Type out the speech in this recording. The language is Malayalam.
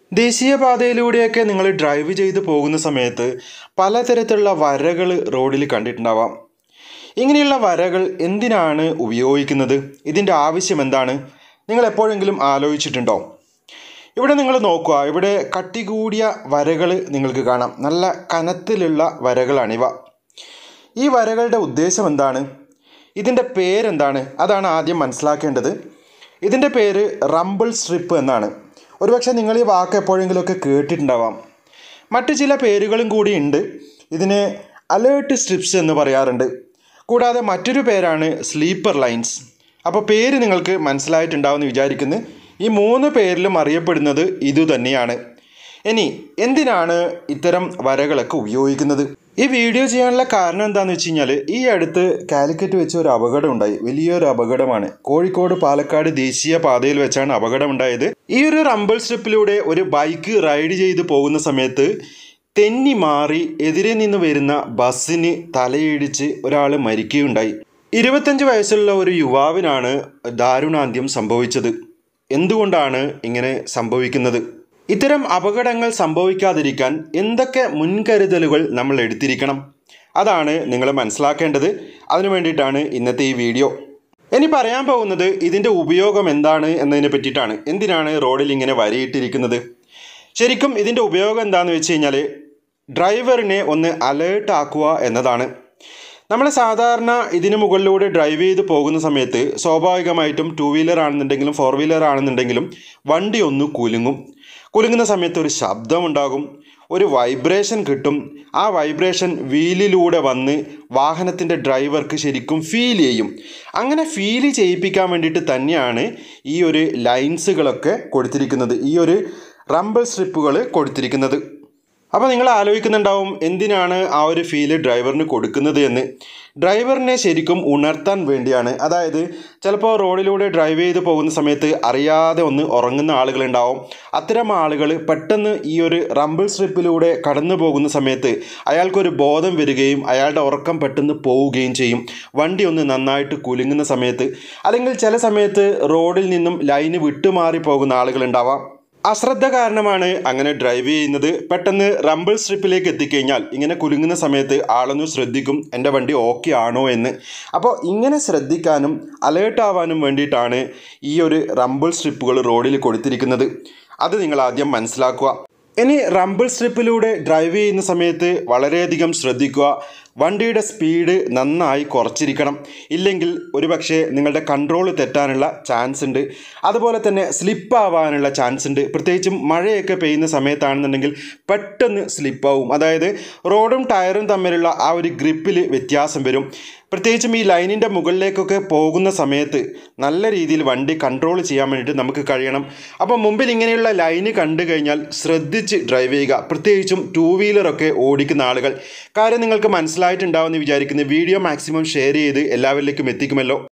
ദേശീയപാതയിലൂടെയൊക്കെ നിങ്ങൾ ഡ്രൈവ് ചെയ്ത് പോകുന്ന സമയത്ത് പലതരത്തിലുള്ള വരകൾ റോഡിൽ കണ്ടിട്ടുണ്ടാവാം ഇങ്ങനെയുള്ള വരകൾ എന്തിനാണ് ഉപയോഗിക്കുന്നത് ഇതിൻ്റെ ആവശ്യം എന്താണ് നിങ്ങൾ എപ്പോഴെങ്കിലും ആലോചിച്ചിട്ടുണ്ടോ ഇവിടെ നിങ്ങൾ നോക്കുക ഇവിടെ കട്ടി കൂടിയ വരകൾ നിങ്ങൾക്ക് കാണാം നല്ല കനത്തിലുള്ള വരകളാണിവ ഈ വരകളുടെ ഉദ്ദേശം എന്താണ് ഇതിൻ്റെ പേരെന്താണ് അതാണ് ആദ്യം മനസ്സിലാക്കേണ്ടത് ഇതിൻ്റെ പേര് റംബിൾ സ്ട്രിപ്പ് എന്നാണ് ഒരുപക്ഷെ നിങ്ങൾ ഈ വാക്ക് എപ്പോഴെങ്കിലുമൊക്കെ കേട്ടിട്ടുണ്ടാവാം മറ്റ് ചില പേരുകളും കൂടി ഉണ്ട് ഇതിന് അലേർട്ട് സ്ട്രിപ്സ് എന്ന് പറയാറുണ്ട് കൂടാതെ മറ്റൊരു പേരാണ് സ്ലീപ്പർ ലൈൻസ് അപ്പോൾ പേര് നിങ്ങൾക്ക് മനസ്സിലായിട്ടുണ്ടാവുമെന്ന് വിചാരിക്കുന്നു ഈ മൂന്ന് പേരിലും അറിയപ്പെടുന്നത് ഇതുതന്നെയാണ് ഇനി എന്തിനാണ് ഇത്തരം വരകളൊക്കെ ഉപയോഗിക്കുന്നത് ഈ വീഡിയോ ചെയ്യാനുള്ള കാരണം എന്താണെന്ന് വെച്ച് കഴിഞ്ഞാൽ ഈ അടുത്ത് കാലിക്കറ്റ് വെച്ച് ഒരു അപകടം ഉണ്ടായി വലിയൊരു അപകടമാണ് കോഴിക്കോട് പാലക്കാട് ദേശീയ പാതയിൽ വെച്ചാണ് അപകടം ഉണ്ടായത് ഈ ഒരു റംബിൾ സ്ട്രിപ്പിലൂടെ ഒരു ബൈക്ക് റൈഡ് ചെയ്ത് പോകുന്ന സമയത്ത് തെന്നി മാറി എതിരെ നിന്ന് വരുന്ന ബസ്സിന് തലയിടിച്ച് ഒരാൾ മരിക്കുകയുണ്ടായി ഇരുപത്തഞ്ച് വയസ്സുള്ള ഒരു യുവാവിനാണ് ദാരുണാന്ത്യം സംഭവിച്ചത് എന്തുകൊണ്ടാണ് ഇങ്ങനെ സംഭവിക്കുന്നത് ഇത്തരം അപകടങ്ങൾ സംഭവിക്കാതിരിക്കാൻ എന്തൊക്കെ മുൻകരുതലുകൾ നമ്മൾ എടുത്തിരിക്കണം അതാണ് നിങ്ങൾ മനസ്സിലാക്കേണ്ടത് അതിനു വേണ്ടിയിട്ടാണ് ഇന്നത്തെ ഈ വീഡിയോ ഇനി പറയാൻ പോകുന്നത് ഇതിൻ്റെ ഉപയോഗം എന്താണ് എന്നതിനെ പറ്റിയിട്ടാണ് എന്തിനാണ് റോഡിൽ ഇങ്ങനെ വരയിട്ടിരിക്കുന്നത് ശരിക്കും ഇതിൻ്റെ ഉപയോഗം എന്താണെന്ന് വെച്ച് കഴിഞ്ഞാൽ ഡ്രൈവറിനെ ഒന്ന് അലേർട്ട് ആക്കുക എന്നതാണ് നമ്മൾ സാധാരണ ഇതിന് മുകളിലൂടെ ഡ്രൈവ് ചെയ്ത് പോകുന്ന സമയത്ത് സ്വാഭാവികമായിട്ടും ടു വീലർ ആണെന്നുണ്ടെങ്കിലും ഫോർ വീലർ ആണെന്നുണ്ടെങ്കിലും വണ്ടി ഒന്ന് കുലുങ്ങും കുലുങ്ങുന്ന സമയത്ത് ഒരു ശബ്ദമുണ്ടാകും ഒരു വൈബ്രേഷൻ കിട്ടും ആ വൈബ്രേഷൻ വീലിലൂടെ വന്ന് വാഹനത്തിൻ്റെ ഡ്രൈവർക്ക് ശരിക്കും ഫീൽ ചെയ്യും അങ്ങനെ ഫീൽ ചെയ്യിപ്പിക്കാൻ വേണ്ടിയിട്ട് തന്നെയാണ് ഈ ഒരു ലൈൻസുകളൊക്കെ കൊടുത്തിരിക്കുന്നത് ഈ ഒരു റംബിൾ സ്ട്രിപ്പുകൾ കൊടുത്തിരിക്കുന്നത് അപ്പോൾ നിങ്ങൾ ആലോചിക്കുന്നുണ്ടാവും എന്തിനാണ് ആ ഒരു ഫീല് ഡ്രൈവറിന് കൊടുക്കുന്നത് എന്ന് ഡ്രൈവറിനെ ശരിക്കും ഉണർത്താൻ വേണ്ടിയാണ് അതായത് ചിലപ്പോൾ റോഡിലൂടെ ഡ്രൈവ് ചെയ്ത് പോകുന്ന സമയത്ത് അറിയാതെ ഒന്ന് ഉറങ്ങുന്ന ആളുകളുണ്ടാവും അത്തരം ആളുകൾ പെട്ടെന്ന് ഈ ഒരു റംബിൾ സ്ട്രിപ്പിലൂടെ കടന്നു പോകുന്ന സമയത്ത് അയാൾക്കൊരു ബോധം വരികയും അയാളുടെ ഉറക്കം പെട്ടെന്ന് പോവുകയും ചെയ്യും വണ്ടി ഒന്ന് നന്നായിട്ട് കുലുങ്ങുന്ന സമയത്ത് അല്ലെങ്കിൽ ചില സമയത്ത് റോഡിൽ നിന്നും ലൈന് വിട്ടുമാറി പോകുന്ന ആളുകളുണ്ടാവാം അശ്രദ്ധ കാരണമാണ് അങ്ങനെ ഡ്രൈവ് ചെയ്യുന്നത് പെട്ടെന്ന് റംബിൾ സ്ട്രിപ്പിലേക്ക് എത്തിക്കഴിഞ്ഞാൽ ഇങ്ങനെ കുലുങ്ങുന്ന സമയത്ത് ആളൊന്ന് ശ്രദ്ധിക്കും എൻ്റെ വണ്ടി ഓക്കെ ആണോ എന്ന് അപ്പോൾ ഇങ്ങനെ ശ്രദ്ധിക്കാനും അലേർട്ട് ആവാനും വേണ്ടിയിട്ടാണ് ഈ ഒരു റംബിൾ സ്ട്രിപ്പുകൾ റോഡിൽ കൊടുത്തിരിക്കുന്നത് അത് നിങ്ങൾ ആദ്യം മനസ്സിലാക്കുക ഇനി റംബിൾ സ്ട്രിപ്പിലൂടെ ഡ്രൈവ് ചെയ്യുന്ന സമയത്ത് വളരെയധികം ശ്രദ്ധിക്കുക വണ്ടിയുടെ സ്പീഡ് നന്നായി കുറച്ചിരിക്കണം ഇല്ലെങ്കിൽ ഒരുപക്ഷെ നിങ്ങളുടെ കൺട്രോൾ തെറ്റാനുള്ള ചാൻസ് ഉണ്ട് അതുപോലെ തന്നെ സ്ലിപ്പ് ആവാനുള്ള ചാൻസ് ഉണ്ട് പ്രത്യേകിച്ചും മഴയൊക്കെ പെയ്യുന്ന സമയത്താണെന്നുണ്ടെങ്കിൽ പെട്ടെന്ന് സ്ലിപ്പാവും അതായത് റോഡും ടയറും തമ്മിലുള്ള ആ ഒരു ഗ്രിപ്പിൽ വ്യത്യാസം വരും പ്രത്യേകിച്ചും ഈ ലൈനിൻ്റെ മുകളിലേക്കൊക്കെ പോകുന്ന സമയത്ത് നല്ല രീതിയിൽ വണ്ടി കൺട്രോൾ ചെയ്യാൻ വേണ്ടിയിട്ട് നമുക്ക് കഴിയണം അപ്പോൾ മുമ്പിൽ ഇങ്ങനെയുള്ള ലൈന് കണ്ടു കഴിഞ്ഞാൽ ശ്രദ്ധിച്ച് ഡ്രൈവ് ചെയ്യുക പ്രത്യേകിച്ചും ടൂ വീലറൊക്കെ ഓടിക്കുന്ന ആളുകൾ കാര്യം നിങ്ങൾക്ക് മനസ്സിലായിട്ടുണ്ടാവുമെന്ന് വിചാരിക്കുന്നു വീഡിയോ മാക്സിമം ഷെയർ ചെയ്ത് എല്ലാവരിലേക്കും എത്തിക്കുമല്ലോ